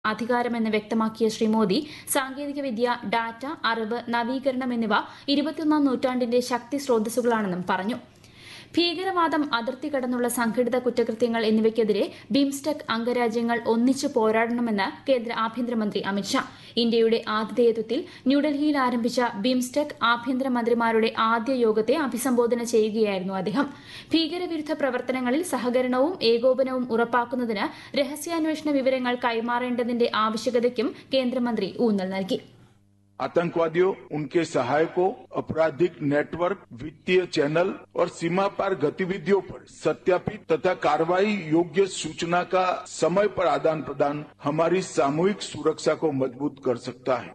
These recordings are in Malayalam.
അധികാരമെന്ന് വ്യക്തമാക്കിയ ശ്രീ മോദി സാങ്കേതികവിദ്യ ഡാറ്റ അറിവ് നവീകരണം എന്നിവ ഇരുപത്തിയൊന്നാം നൂറ്റാണ്ടിന്റെ ശക്തി സ്രോതസ്സുകളാണെന്നും പറഞ്ഞു ഭീകരവാദം അതിർത്തി കടന്നുള്ള സംഘടിത കുറ്റകൃത്യങ്ങൾ എന്നിവയ്ക്കെതിരെ ബിംസ്റ്റെക് അംഗരാജ്യങ്ങൾ ഒന്നിച്ചു പോരാടണമെന്ന് കേന്ദ്ര ആഭ്യന്തരമന്ത്രി അമിത്ഷാ ഇന്ത്യയുടെ ആതിഥേയത്വത്തിൽ ന്യൂഡൽഹിയിൽ ആരംഭിച്ച ബിംസ്റ്റെക് ആഭ്യന്തരമന്ത്രിമാരുടെ ആദ്യ യോഗത്തെ അഭിസംബോധന ചെയ്യുകയായിരുന്നു അദ്ദേഹം ഭീകരവിരുദ്ധ പ്രവർത്തനങ്ങളിൽ സഹകരണവും ഏകോപനവും ഉറപ്പാക്കുന്നതിന് രഹസ്യാന്വേഷണ വിവരങ്ങൾ കൈമാറേണ്ടതിന്റെ ആവശ്യകതയ്ക്കും കേന്ദ്രമന്ത്രി ഊന്നൽ നൽകി आतंकवादियों उनके सहायकों आपराधिक नेटवर्क वित्तीय चैनल और सीमा पार गतिविधियों पर सत्यापित तथा कार्रवाई योग्य सूचना का समय पर आदान प्रदान हमारी सामूहिक सुरक्षा को मजबूत कर सकता है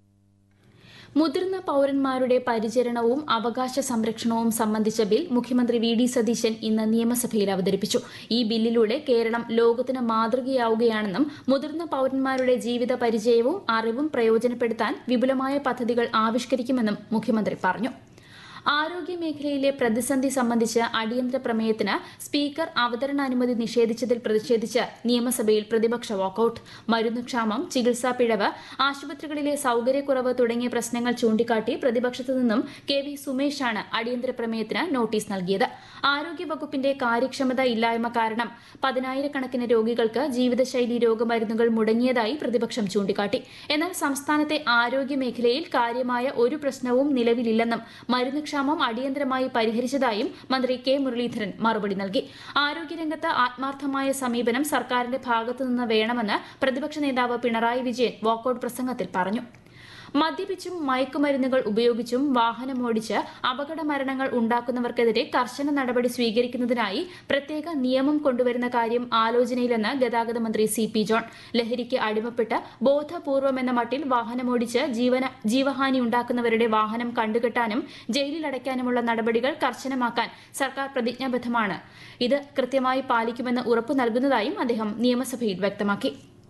മുതിർന്ന പൌരന്മാരുടെ പരിചരണവും അവകാശ സംരക്ഷണവും സംബന്ധിച്ച ബിൽ മുഖ്യമന്ത്രി വി ഡി സതീശൻ ഇന്ന് നിയമസഭയിൽ അവതരിപ്പിച്ചു ഈ ബില്ലിലൂടെ കേരളം ലോകത്തിന് മാതൃകയാവുകയാണെന്നും മുതിർന്ന പൌരന്മാരുടെ ജീവിത പരിചയവും അറിവും പ്രയോജനപ്പെടുത്താൻ വിപുലമായ പദ്ധതികൾ ആവിഷ്കരിക്കുമെന്നും മുഖ്യമന്ത്രി പറഞ്ഞു ആരോഗ്യമേഖലയിലെ പ്രതിസന്ധി സംബന്ധിച്ച് അടിയന്തര പ്രമേയത്തിന് സ്പീക്കർ അവതരണാനുമതി നിഷേധിച്ചതിൽ പ്രതിഷേധിച്ച് നിയമസഭയിൽ പ്രതിപക്ഷ വാക്കൌട്ട് മരുന്നുക്ഷാമം ചികിത്സാ പിഴവ് ആശുപത്രികളിലെ സൌകര്യക്കുറവ് തുടങ്ങിയ പ്രശ്നങ്ങൾ ചൂണ്ടിക്കാട്ടി പ്രതിപക്ഷത്തു നിന്നും കെ വി സുമേഷാണ് അടിയന്തര പ്രമേയത്തിന് നോട്ടീസ് നൽകിയത് ആരോഗ്യവകുപ്പിന്റെ കാര്യക്ഷമത ഇല്ലായ്മ കാരണം പതിനായിരക്കണക്കിന് രോഗികൾക്ക് ജീവിതശൈലി രോഗമരുന്നുകൾ മുടങ്ങിയതായി പ്രതിപക്ഷം ചൂണ്ടിക്കാട്ടി എന്നാൽ സംസ്ഥാനത്തെ ആരോഗ്യമേഖലയിൽ കാര്യമായ ഒരു പ്രശ്നവും നിലവിലില്ലെന്നും മരുന്നുക്ഷാമം അടിയന്തരമായി പരിഹരിച്ചതായും മന്ത്രി കെ മുരളീധരൻ മറുപടി നൽകി ആരോഗ്യരംഗത്ത് ആത്മാർത്ഥമായ സമീപനം സർക്കാരിന്റെ ഭാഗത്തുനിന്ന് വേണമെന്ന് പ്രതിപക്ഷ നേതാവ് പിണറായി വിജയൻ വാക്കൌട്ട് പ്രസംഗത്തിൽ പറഞ്ഞു മദ്യപിച്ചും മയക്കുമരുന്നുകൾ ഉപയോഗിച്ചും വാഹനമോടിച്ച് അപകട മരണങ്ങൾ ഉണ്ടാക്കുന്നവർക്കെതിരെ കർശന നടപടി സ്വീകരിക്കുന്നതിനായി പ്രത്യേക നിയമം കൊണ്ടുവരുന്ന കാര്യം ആലോചനയിലെന്ന് ഗതാഗത മന്ത്രി സി പി ജോൺ ലഹരിക്ക് അടിമപ്പെട്ട് ബോധപൂർവമെന്ന മട്ടിൽ വാഹനമോടിച്ച് ജീവന ജീവഹാനി ഉണ്ടാക്കുന്നവരുടെ വാഹനം കണ്ടുകെട്ടാനും ജയിലിലടയ്ക്കാനുമുള്ള നടപടികൾ കർശനമാക്കാൻ സർക്കാർ പ്രതിജ്ഞാബദ്ധമാണ് ഇത് കൃത്യമായി പാലിക്കുമെന്ന് ഉറപ്പു നൽകുന്നതായും അദ്ദേഹം നിയമസഭയിൽ വ്യക്തമാക്കി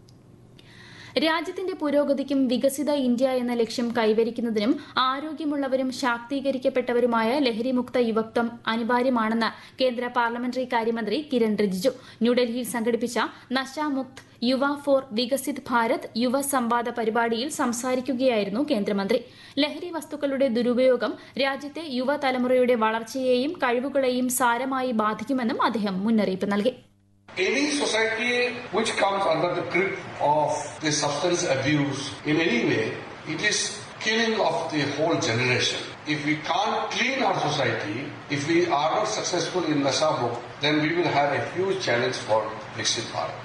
രാജ്യത്തിന്റെ പുരോഗതിക്കും വികസിത ഇന്ത്യ എന്ന ലക്ഷ്യം കൈവരിക്കുന്നതിനും ആരോഗ്യമുള്ളവരും ശാക്തീകരിക്കപ്പെട്ടവരുമായ ലഹരിമുക്ത യുവത്വം അനിവാര്യമാണെന്ന് കേന്ദ്ര പാർലമെന്ററി കാര്യമന്ത്രി കിരൺ റിജിജു ന്യൂഡൽഹിയിൽ സംഘടിപ്പിച്ച നശാമുക്ത് യുവ ഫോർ വികസിത് ഭാരത് യുവ സംവാദ പരിപാടിയിൽ സംസാരിക്കുകയായിരുന്നു കേന്ദ്രമന്ത്രി ലഹരി വസ്തുക്കളുടെ ദുരുപയോഗം രാജ്യത്തെ യുവതലമുറയുടെ വളർച്ചയെയും കഴിവുകളെയും സാരമായി ബാധിക്കുമെന്നും അദ്ദേഹം മുന്നറിയിപ്പ് നൽകി Any society which comes under the grip of the substance abuse in any way, it is killing of the whole generation. If we can't clean our society, if we are not successful in Nasabuk, then we will have a huge challenge for Viksit Bharat.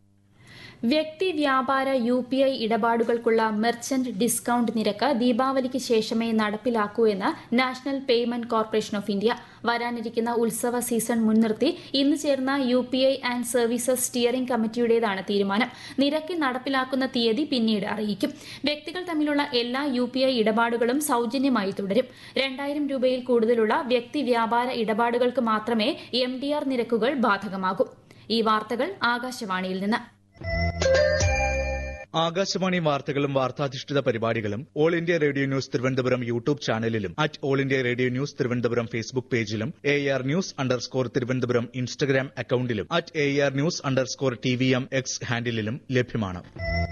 വ്യക്തി വ്യാപാര യു പി ഐ ഇടപാടുകൾക്കുള്ള മെർച്ചന്റ് ഡിസ്കൌണ്ട് നിരക്ക് ദീപാവലിക്ക് ശേഷമേ നടപ്പിലാക്കൂ എന്ന് national payment corporation of India വരാനിരിക്കുന്ന ഉത്സവ സീസൺ മുൻനിർത്തി ഇന്ന് ചേർന്ന U P I and services steering കമ്മിറ്റിയുടേതാണ് തീരുമാനം നിരക്ക് നടപ്പിലാക്കുന്ന തീയതി പിന്നീട് അറിയിക്കും വ്യക്തികൾ തമ്മിലുള്ള എല്ലാ യു പി ഐ ഇടപാടുകളും സൌജന്യമായി തുടരും രണ്ടായിരം രൂപയിൽ കൂടുതലുള്ള വ്യക്തി വ്യാപാര ഇടപാടുകൾക്ക് മാത്രമേ എം ഡി ആർ നിരക്കുകൾ ബാധകമാകൂ ഈ വാർത്തകൾ ആകാശവാണിയിൽ നിന്ന് ആകാശവാണി വാർത്തകളും വാർത്താധിഷ്ഠിത പരിപാടികളും All India Radio News Thiruvananthapuram YouTube ചാനലിലും at All India Radio News Thiruvananthapuram Facebook പേജിലും A R news underscore Thiruvananthapuram Instagram അക്കൌണ്ടിലും at A R news underscore T V M X ഹാൻഡിലും ലഭ്യമാണ്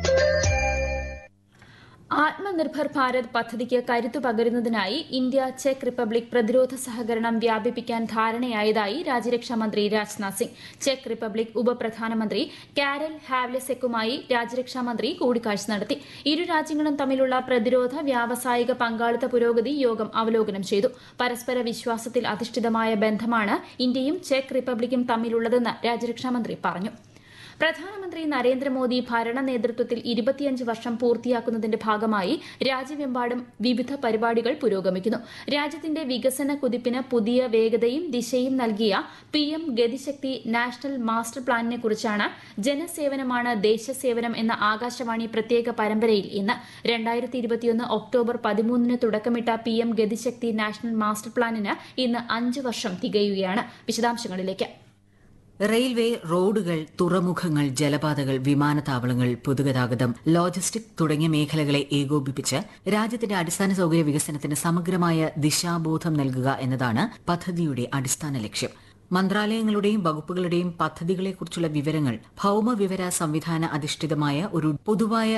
ആത്മനിർഭർ ഭാരത് പദ്ധതിക്ക് കരുത്തു പകരുന്നതിനായി ഇന്ത്യ ചെക്ക് റിപ്പബ്ലിക് പ്രതിരോധ സഹകരണം വ്യാപിപ്പിക്കാൻ ധാരണയായതായി രാജ്യരക്ഷാമന്ത്രി രാജ്നാഥ് സിംഗ് ചെക്ക് റിപ്പബ്ലിക് ഉപപ്രധാനമന്ത്രി കാരൽ ഹാവ്ലെസെക്കുമായി രാജ്യരക്ഷാമന്ത്രി കൂടിക്കാഴ്ച നടത്തി ഇരു രാജ്യങ്ങളും തമ്മിലുള്ള പ്രതിരോധ വ്യാവസായിക പങ്കാളിത്ത പുരോഗതി യോഗം അവലോകനം ചെയ്തു പരസ്പര വിശ്വാസത്തിൽ അധിഷ്ഠിതമായ ബന്ധമാണ് ഇന്ത്യയും ചെക്ക് റിപ്പബ്ലിക്കും തമ്മിലുള്ളതെന്ന് രാജ്യരക്ഷാമന്ത്രി പറഞ്ഞു പ്രധാനമന്ത്രി നരേന്ദ്രമോദി ഭരണ നേതൃത്വത്തിൽ ഇരുപത്തിയഞ്ച് വർഷം പൂർത്തിയാക്കുന്നതിന്റെ ഭാഗമായി രാജ്യമെമ്പാടും വിവിധ പരിപാടികൾ പുരോഗമിക്കുന്നു രാജ്യത്തിന്റെ വികസന കുതിപ്പിന് പുതിയ വേഗതയും ദിശയും നൽകിയ P M Gatishakti national master പ്ലാനിനെ കുറിച്ചാണ് ജനസേവനമാണ് ദേശസേവനം എന്ന ആകാശവാണി പ്രത്യേക പരമ്പരയിൽ ഇന്ന് രണ്ടായിരത്തി ഇരുപത്തിയൊന്ന് ഒക്ടോബർ പതിമൂന്നിന് തുടക്കമിട്ട P M Gatishakti national master പ്ലാനിന് ഇന്ന് അഞ്ച് വർഷം തികയുകയാണ് വിശദാംശങ്ങളിലേക്ക് റെയിൽവേ റോഡുകൾ തുറമുഖങ്ങൾ ജലപാതകൾ വിമാനത്താവളങ്ങൾ പൊതുഗതാഗതം ലോജിസ്റ്റിക് തുടങ്ങിയ മേഖലകളെ ഏകോപിപ്പിച്ച് രാജ്യത്തിന്റെ അടിസ്ഥാന സൌകര്യ വികസനത്തിന് സമഗ്രമായ ദിശാബോധം നൽകുക എന്നതാണ് പദ്ധതിയുടെ അടിസ്ഥാന ലക്ഷ്യം മന്ത്രാലയങ്ങളുടെയും വകുപ്പുകളുടെയും പദ്ധതികളെക്കുറിച്ചുള്ള വിവരങ്ങൾ ഭൌമവിവര സംവിധാന അധിഷ്ഠിതമായ ഒരു പൊതുവായ